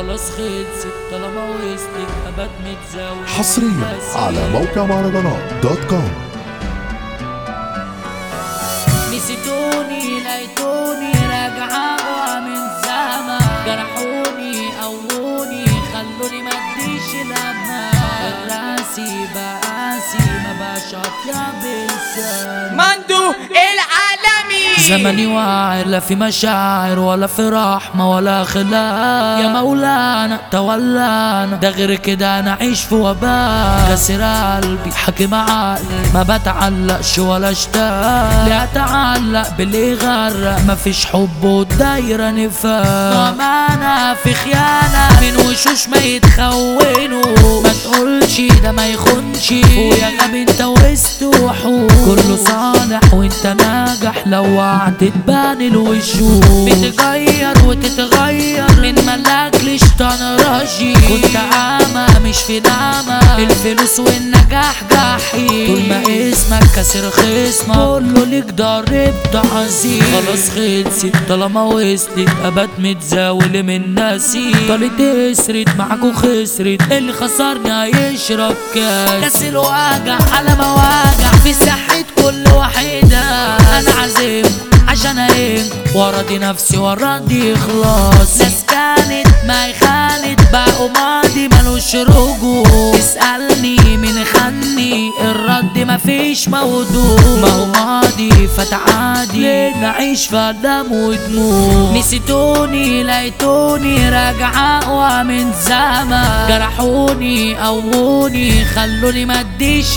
خلاص خلصت طالما وصلت ابات متزاول حصريا على موقع مهرجانات دوت كوم نسيتوني لقيتوني راجعة أقوى من زمان جرحوني قووني خلوني مديش الأمان راسي بقاسي ما بقاش أطيب إنسان مندو العالمي زمني واعر لا في مشاعر ولا في رحمة ولا خلاف يا مولانا تولانا ده غير كده انا عيش في وباء كسر قلبي حاكم عقلي ما بتعلقش ولا اشتاق لا اتعلق باللي يغرق مفيش حب والدايرة نفاق وامانة في خيانة من وشوش ما يتخونوا ما تقولش ده ما يخونش ويا غبي انت وسط وحوش كله صالح وانت ناجح لو وعد تبان الوشوش بتغير وتتغير من ملاك لشيطان رجيم كنت اعمى مش في نعمة الفلوس والنجاح جحيم طول ما اسمك كسر خصمك كله ليك ضربت عظيم خلاص خلصت طالما وصلت ابات متزاول من ناسي طالت اسرت معاك وخسرت اللي خسرني هيشرب كاس كاس الوجع على مواجع في صحة كل واحدة انا عازم عشان ايه وراضي نفسي وراضي خلاص ناس كانت ما خانت بقوا ماضي ملوش رجوع اسألني من خاني الرد مفيش موضوع ما هو ماضي فتعادي ليه نعيش في دم ودموع نسيتوني لقيتوني راجعة أقوى من زمان جرحوني قووني خلوني مديش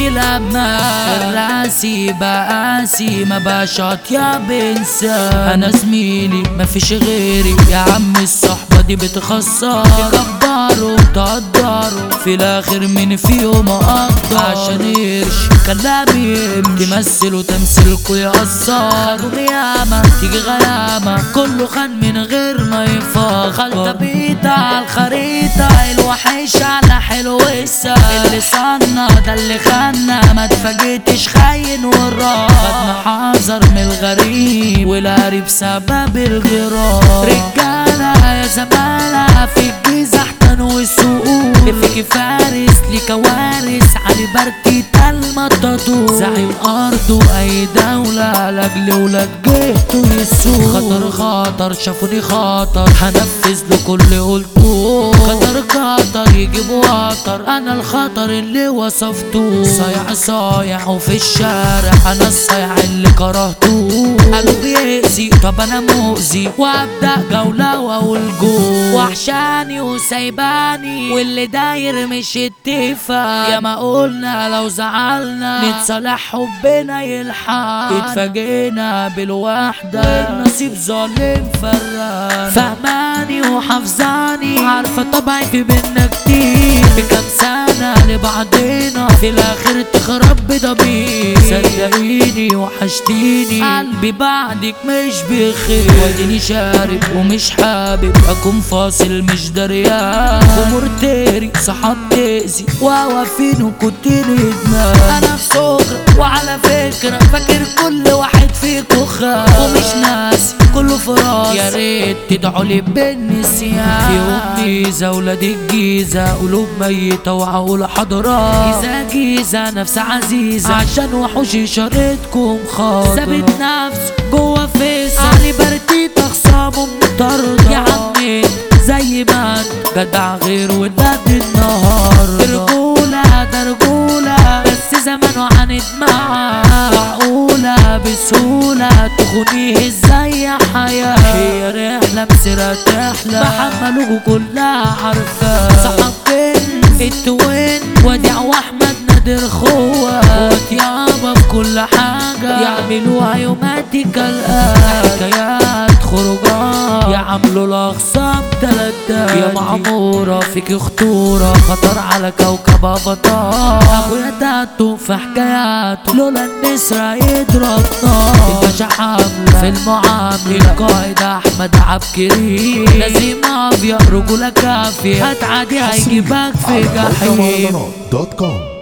الأمان راسي بقاسي ما بقاش أطيب إنسان أنا زميلي مفيش غيري يا عم الصحبة دي بتخسر تكبروا تقدروا في الآخر مين فيهم أقدر عشان قرش كلامي تمثلوا تمثيلكوا يأثر غيامة تيجي غيامة كله خان من غير ما يفكر خلطة بيتا على الخريطة الوحش على حلو السهل اللي صنع ده اللي خنا ما تفاجئتش خاين وراك خدنا حذر من الغريب والقريب سبب الغراب رجالة يا زمالة في الجيزة احتنوا والسقوط فيكي فارس لي كوارث علي برتي تلمة تدور زعيم أرضه أي دولة لأجل ولاد جهته يسوق خطر خطر شافوني خطر هنفذ له كل قلته خطر خطر يجيب وطر أنا الخطر اللي وصفته صايع صايع وفي الشارع أنا الصايع اللي كرهته قالوا بيأذي طب أنا مؤذي وأبدأ جولة وأقول جو وحشاني وسايباني واللي داير مش اتفاق يا ما قلنا لو زعلنا نتصالح حبنا يلحق اتفاجئنا بالوحدة النصيب ظالم فران فهماني وحافظاني عارفة طبعي في بينا كتير بكام سنة لبعضنا في الآخر تخرب بضمير صدقيني وحشتيني قلبي بعدك مش بخير واديني شارب ومش حابب أكون فاصل مش دريان ومرتري صحاب تأذي وواقفين وكنت ندمان أنا في سكر وعلى فكرة فاكر كل واحد فيكو خاف ومش ناسي كله في راسي يا ريت تدعوا لي بالنسيان في جيزة ولاد الجيزة قلوب ميتة وعقول حضرات جيزة جيزة نفس عزيزة عشان وحوش شريتكم خاطر ثابت نفسه جوه فيس علي برتيت أخصامه مطردة يا عمي زي ما انت جدع غير ولاد النهار رجولة ده رجولة بس زمان عاند معاه معقولة بسهولة تخونيه ازاي يا حياة هي رحلة مسيرة تحلى محملوكوا كلها عارفة صحابين التوين وديع واحمد نادر خوة وطيابة في كل حاجة يعملوها يوماتيك الآن حكايات خروجات يعملوا الأخصام تلات يا معمورة فيك خطورة خطر على كوكب أفاتار أخويا تاتو في حكاياته لولا النسر يضرب نار الباشا حملة في المعاملة القائد أحمد عبكري لازم مافيا رجولة كافية هتعدي هيجيبك في على موقع جحيم مهرجانات دوت كوم